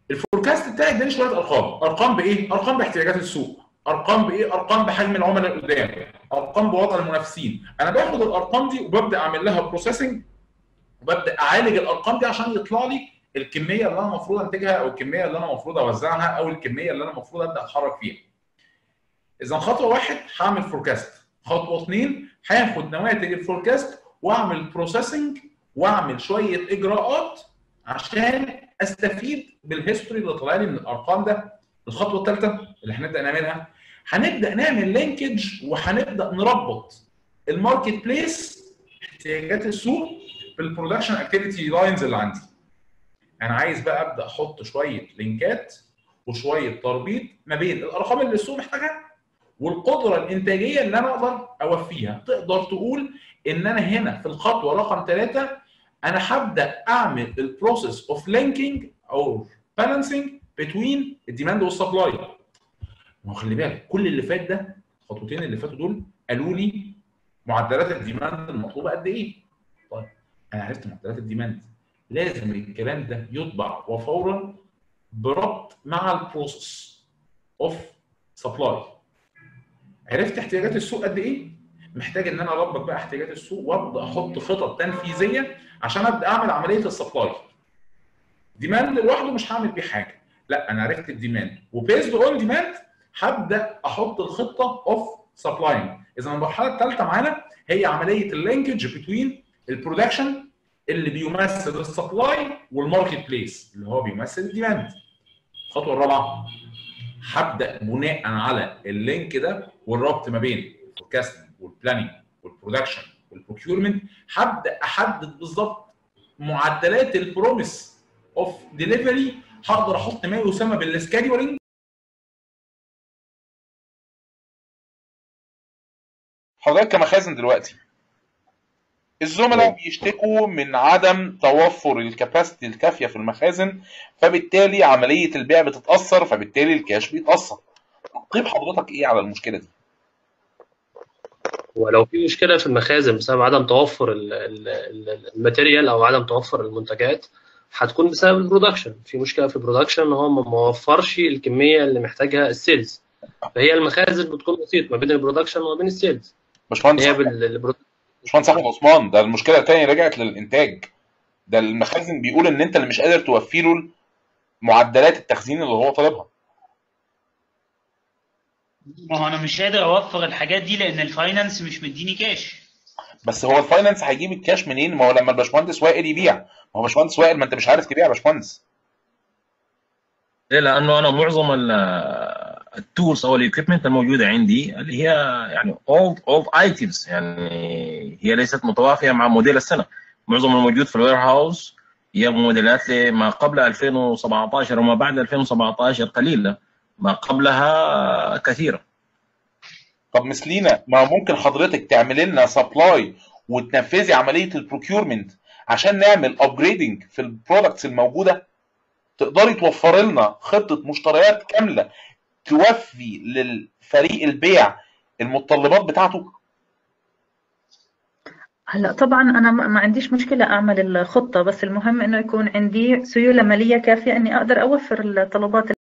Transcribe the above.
الفوركاست بتاعي اداني شويه ارقام ارقام بايه ارقام باحتياجات السوق ارقام بايه ارقام بحجم العملاء القدام ارقام بوضع المنافسين انا باخد الارقام دي وببدا اعمل لها بروسيسنج وببدا اعالج الارقام دي عشان يطلع لي الكميه اللي انا المفروض انتجها او الكميه اللي انا المفروض اوزعها او الكميه اللي انا المفروض ابدا اتحرك فيها اذا خطوه واحد هعمل فوركاست خطوه اثنين هاخد نواتج الفوركاست واعمل بروسيسنج واعمل شويه اجراءات عشان استفيد بالهيستوري اللي طالع لي من الارقام ده الخطوه الثالثه اللي هنبدا نعملها هنبدا نعمل لينكج وهنبدا نربط الماركت بليس احتياجات السوق بالبرودكشن اكتيفيتي لاينز اللي عندي انا عايز بقى ابدا احط شويه لينكات وشويه تربيط ما بين الارقام اللي السوق محتاجها والقدره الانتاجيه اللي انا اقدر اوفيها تقدر تقول ان انا هنا في الخطوه رقم ثلاثه انا هبدا اعمل البروسيس اوف لينكينج او بالانسنج بتوين الديماند والسبلاي ما هو خلي بالك كل اللي فات ده الخطوتين اللي فاتوا دول قالوا لي معدلات الديماند المطلوبه قد ايه طيب انا عرفت معدلات الديماند لازم الكلام ده يطبع وفورا بربط مع البروسيس اوف سبلاي عرفت احتياجات السوق قد ايه محتاج ان انا اربط بقى احتياجات السوق وابدا احط خطط تنفيذيه عشان ابدا اعمل عمليه السبلاي ديماند لوحده مش هعمل بيه حاجه لا انا عرفت الديماند وبيزد اون ديماند هبدا احط الخطه اوف سبلاينج اذا المرحله الثالثه معانا هي عمليه اللينكج بتوين البرودكشن اللي بيمثل السبلاي والماركت بليس اللي هو بيمثل الديماند الخطوه الرابعه هبدا بناء على اللينك ده والربط ما بين الفوركاستنج والبلاننج والبرودكشن والبروكيورمنت هبدا احدد بالظبط معدلات البروميس اوف ديليفري هقدر احط ما يسمى بالسكادولينج حضرتك كمخازن دلوقتي الزملاء بيشتكوا من عدم توفر الكباسيتي الكافيه في المخازن فبالتالي عمليه البيع بتتاثر فبالتالي الكاش بيتاثر تقييم حضرتك ايه على المشكله دي ولو في مشكله في المخازن بسبب عدم توفر ال- ال- ال- الماتيريال او عدم توفر المنتجات هتكون بسبب البرودكشن في مشكله في البرودكشن ان هو ما وفرش الكميه اللي محتاجها السيلز فهي المخازن بتكون وسيط ما بين البرودكشن وما بين السيلز باشمهندس هي بال باشمهندس احمد عثمان ده المشكله الثانيه رجعت للانتاج ده المخازن بيقول ان انت اللي مش قادر توفي له معدلات التخزين اللي هو طالبها ما هو انا مش قادر اوفر الحاجات دي لان الفاينانس مش مديني كاش بس هو الفاينانس هيجيب الكاش منين ما هو لما الباشمهندس وائل يبيع ما هو باشمهندس وائل ما انت مش عارف تبيع يا باشمهندس ليه؟ لانه انا معظم التولز او الاكويبمنت الموجوده عندي اللي هي يعني اولد اولد ايتمز يعني هي ليست متوافيه مع موديل السنه معظم الموجود في الوير هاوس هي موديلات لما قبل 2017 وما بعد 2017 قليله ما قبلها كثيره طب مسلينا ما ممكن حضرتك تعمل لنا سبلاي وتنفذي عمليه البروكيورمنت عشان نعمل ابجريدنج في البرودكتس الموجوده تقدري توفر لنا خطه مشتريات كامله توفي للفريق البيع المتطلبات بتاعته هلا طبعا انا ما ما عنديش مشكله اعمل الخطه بس المهم انه يكون عندي سيوله ماليه كافيه اني اقدر اوفر الطلبات